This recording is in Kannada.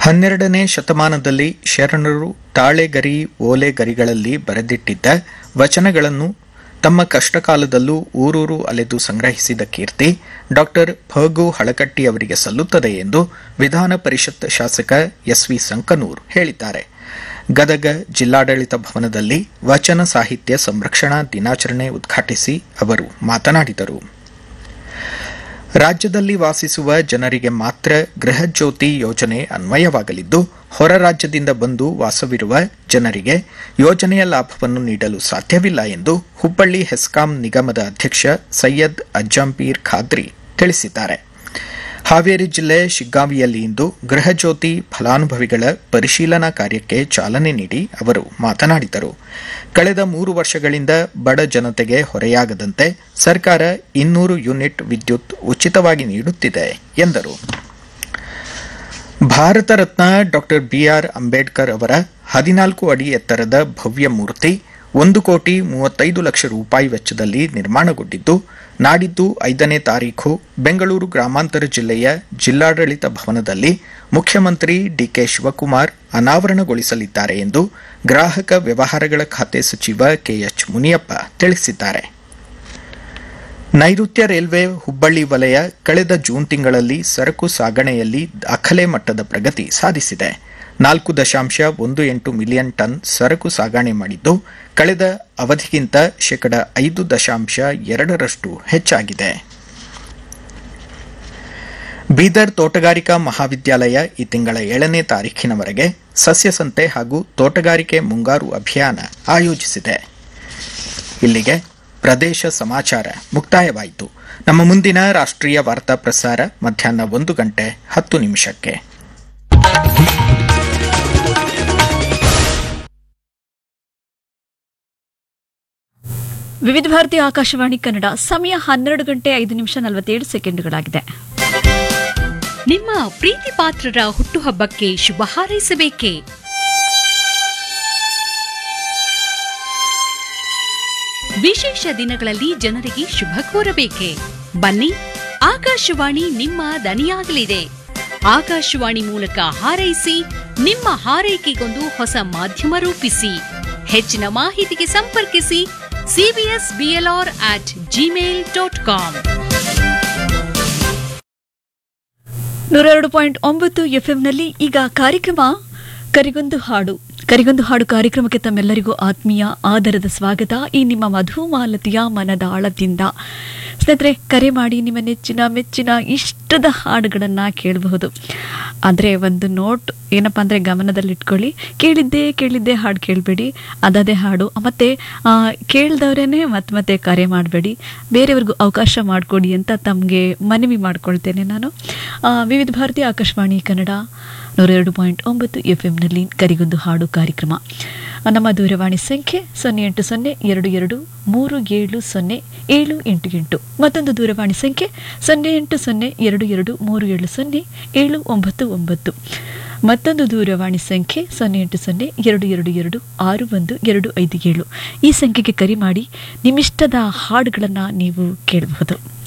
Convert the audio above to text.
ಹನ್ನೆರಡನೇ ಶತಮಾನದಲ್ಲಿ ಶರಣರು ತಾಳೆಗರಿ ಓಲೆಗರಿಗಳಲ್ಲಿ ಬರೆದಿಟ್ಟಿದ್ದ ವಚನಗಳನ್ನು ತಮ್ಮ ಕಷ್ಟಕಾಲದಲ್ಲೂ ಊರೂರು ಅಲೆದು ಸಂಗ್ರಹಿಸಿದ ಕೀರ್ತಿ ಡಾಕ್ಟರ್ ಫಗು ಹಳಕಟ್ಟಿ ಅವರಿಗೆ ಸಲ್ಲುತ್ತದೆ ಎಂದು ವಿಧಾನ ಪರಿಷತ್ ಶಾಸಕ ಎಸ್ವಿ ಸಂಕನೂರ್ ಹೇಳಿದ್ದಾರೆ ಗದಗ ಜಿಲ್ಲಾಡಳಿತ ಭವನದಲ್ಲಿ ವಚನ ಸಾಹಿತ್ಯ ಸಂರಕ್ಷಣಾ ದಿನಾಚರಣೆ ಉದ್ಘಾಟಿಸಿ ಅವರು ಮಾತನಾಡಿದರು ರಾಜ್ಯದಲ್ಲಿ ವಾಸಿಸುವ ಜನರಿಗೆ ಮಾತ್ರ ಗೃಹ ಜ್ಯೋತಿ ಯೋಜನೆ ಅನ್ವಯವಾಗಲಿದ್ದು ಹೊರ ರಾಜ್ಯದಿಂದ ಬಂದು ವಾಸವಿರುವ ಜನರಿಗೆ ಯೋಜನೆಯ ಲಾಭವನ್ನು ನೀಡಲು ಸಾಧ್ಯವಿಲ್ಲ ಎಂದು ಹುಬ್ಬಳ್ಳಿ ಹೆಸ್ಕಾಂ ನಿಗಮದ ಅಧ್ಯಕ್ಷ ಸೈಯದ್ ಅಜ್ಜಂಪೀರ್ ಖಾದ್ರಿ ತಿಳಿಸಿದ್ದಾರೆ ಹಾವೇರಿ ಜಿಲ್ಲೆ ಶಿಗ್ಗಾವಿಯಲ್ಲಿ ಇಂದು ಗೃಹ ಜ್ಯೋತಿ ಫಲಾನುಭವಿಗಳ ಪರಿಶೀಲನಾ ಕಾರ್ಯಕ್ಕೆ ಚಾಲನೆ ನೀಡಿ ಅವರು ಮಾತನಾಡಿದರು ಕಳೆದ ಮೂರು ವರ್ಷಗಳಿಂದ ಬಡ ಜನತೆಗೆ ಹೊರೆಯಾಗದಂತೆ ಸರ್ಕಾರ ಇನ್ನೂರು ಯೂನಿಟ್ ವಿದ್ಯುತ್ ಉಚಿತವಾಗಿ ನೀಡುತ್ತಿದೆ ಎಂದರು ಭಾರತ ರತ್ನ ಡಾಕ್ಟರ್ ಬಿಆರ್ ಅಂಬೇಡ್ಕರ್ ಅವರ ಹದಿನಾಲ್ಕು ಅಡಿ ಎತ್ತರದ ಭವ್ಯ ಮೂರ್ತಿ ಒಂದು ಕೋಟಿ ಮೂವತ್ತೈದು ಲಕ್ಷ ರೂಪಾಯಿ ವೆಚ್ಚದಲ್ಲಿ ನಿರ್ಮಾಣಗೊಂಡಿದ್ದು ನಾಡಿದ್ದು ಐದನೇ ತಾರೀಖು ಬೆಂಗಳೂರು ಗ್ರಾಮಾಂತರ ಜಿಲ್ಲೆಯ ಜಿಲ್ಲಾಡಳಿತ ಭವನದಲ್ಲಿ ಮುಖ್ಯಮಂತ್ರಿ ಡಿಕೆ ಶಿವಕುಮಾರ್ ಅನಾವರಣಗೊಳಿಸಲಿದ್ದಾರೆ ಎಂದು ಗ್ರಾಹಕ ವ್ಯವಹಾರಗಳ ಖಾತೆ ಸಚಿವ ಕೆಎಚ್ ಮುನಿಯಪ್ಪ ತಿಳಿಸಿದ್ದಾರೆ ನೈಋತ್ಯ ರೈಲ್ವೆ ಹುಬ್ಬಳ್ಳಿ ವಲಯ ಕಳೆದ ಜೂನ್ ತಿಂಗಳಲ್ಲಿ ಸರಕು ಸಾಗಣೆಯಲ್ಲಿ ದಾಖಲೆ ಮಟ್ಟದ ಪ್ರಗತಿ ಸಾಧಿಸಿದೆ ನಾಲ್ಕು ದಶಾಂಶ ಒಂದು ಎಂಟು ಮಿಲಿಯನ್ ಟನ್ ಸರಕು ಸಾಗಣೆ ಮಾಡಿದ್ದು ಕಳೆದ ಅವಧಿಗಿಂತ ಶೇಕಡ ಐದು ದಶಾಂಶ ಎರಡರಷ್ಟು ಹೆಚ್ಚಾಗಿದೆ ಬೀದರ್ ತೋಟಗಾರಿಕಾ ಮಹಾವಿದ್ಯಾಲಯ ಈ ತಿಂಗಳ ಏಳನೇ ತಾರೀಖಿನವರೆಗೆ ಸಸ್ಯ ಸಂತೆ ಹಾಗೂ ತೋಟಗಾರಿಕೆ ಮುಂಗಾರು ಅಭಿಯಾನ ಆಯೋಜಿಸಿದೆ ಇಲ್ಲಿಗೆ ಪ್ರದೇಶ ಸಮಾಚಾರ ಮುಕ್ತಾಯವಾಯಿತು ನಮ್ಮ ಮುಂದಿನ ರಾಷ್ಟ್ರೀಯ ವಾರ್ತಾ ಪ್ರಸಾರ ಮಧ್ಯಾಹ್ನ ಒಂದು ಗಂಟೆ ಹತ್ತು ನಿಮಿಷಕ್ಕೆ ವಿವಿಧ ಭಾರತಿ ಆಕಾಶವಾಣಿ ಕನ್ನಡ ಸಮಯ ಹನ್ನೆರಡು ಗಂಟೆ ಐದು ನಿಮಿಷ ನಲವತ್ತೇಳು ಸೆಕೆಂಡ್ಗಳಾಗಿದೆ ನಿಮ್ಮ ಪ್ರೀತಿ ಪಾತ್ರರ ಹುಟ್ಟುಹಬ್ಬಕ್ಕೆ ಶುಭ ಹಾರೈಸಬೇಕೇ ವಿಶೇಷ ದಿನಗಳಲ್ಲಿ ಜನರಿಗೆ ಶುಭ ಕೋರಬೇಕೆ ಬನ್ನಿ ಆಕಾಶವಾಣಿ ನಿಮ್ಮ ದನಿಯಾಗಲಿದೆ ಆಕಾಶವಾಣಿ ಮೂಲಕ ಹಾರೈಸಿ ನಿಮ್ಮ ಹಾರೈಕೆಗೊಂದು ಹೊಸ ಮಾಧ್ಯಮ ರೂಪಿಸಿ ಹೆಚ್ಚಿನ ಮಾಹಿತಿಗೆ ಸಂಪರ್ಕಿಸಿ C B S B L R at Gmail dot com ನೂರೆರಡು ಪಾಯಿಂಟ್ ಒಂಬತ್ತು ಎಫ್ಎಂನಲ್ಲಿ ಈಗ ಕಾರ್ಯಕ್ರಮ ಕರಿಗೊಂದು ಹಾಡು ಕರಿಗೊಂದು ಹಾಡು ಕಾರ್ಯಕ್ರಮಕ್ಕೆ ತಮ್ಮೆಲ್ಲರಿಗೂ ಆತ್ಮೀಯ ಆದರದ ಸ್ವಾಗತ ಈ ನಿಮ್ಮ ಮಧುಮಾಲತಿಯ ಮನದ ಆಳದಿಂದ ಸ್ನೇಹಿತರೆ ಕರೆ ಮಾಡಿ ನಿಮ್ಮ ನೆಚ್ಚಿನ ಮೆಚ್ಚಿನ ಇಷ್ಟದ ಹಾಡುಗಳನ್ನು ಕೇಳಬಹುದು ಆದರೆ ಒಂದು ನೋಟ್ ಏನಪ್ಪ ಅಂದರೆ ಗಮನದಲ್ಲಿಟ್ಕೊಳ್ಳಿ ಕೇಳಿದ್ದೇ ಕೇಳಿದ್ದೇ ಹಾಡು ಕೇಳಬೇಡಿ ಅದದೇ ಹಾಡು ಮತ್ತು ಕೇಳ್ದವ್ರೇ ಮತ್ತೆ ಮತ್ತೆ ಕರೆ ಮಾಡಬೇಡಿ ಬೇರೆಯವ್ರಿಗೂ ಅವಕಾಶ ಮಾಡಿಕೊಡಿ ಅಂತ ತಮಗೆ ಮನವಿ ಮಾಡ್ಕೊಳ್ತೇನೆ ನಾನು ಆ, ವಿವಿಧ ಭಾರತಿ ಆಕಾಶವಾಣಿ ಕನ್ನಡ ನೂರೆರಡು ಪಾಯಿಂಟ್ ಒಂಬತ್ತು ಎಫ್ ಎಂನಲ್ಲಿ ಕರಿಗೊಂದು ಹಾಡು ಕಾರ್ಯಕ್ರಮ ನಮ್ಮ ದೂರವಾಣಿ ಸಂಖ್ಯೆ ಸೊನ್ನೆ ಎಂಟು ಸೊನ್ನೆ ಎರಡು ಎರಡು ಮೂರು ಏಳು ಸೊನ್ನೆ ಏಳು ಎಂಟು ಎಂಟು ಮತ್ತೊಂದು ದೂರವಾಣಿ ಸಂಖ್ಯೆ ಸೊನ್ನೆ ಎಂಟು ಸೊನ್ನೆ ಎರಡು ಎರಡು ಮೂರು ಏಳು ಸೊನ್ನೆ ಏಳು ಒಂಬತ್ತು ಒಂಬತ್ತು ಮತ್ತೊಂದು ದೂರವಾಣಿ ಸಂಖ್ಯೆ ಸೊನ್ನೆ ಎಂಟು ಸೊನ್ನೆ ಎರಡು ಎರಡು ಎರಡು ಆರು ಒಂದು ಎರಡು ಐದು ಏಳು ಈ ಸಂಖ್ಯೆಗೆ ಕರೆ ಮಾಡಿ ನಿಮ್ಮಿಷ್ಟದ ಹಾಡುಗಳನ್ನು ನೀವು ಕೇಳಬಹುದು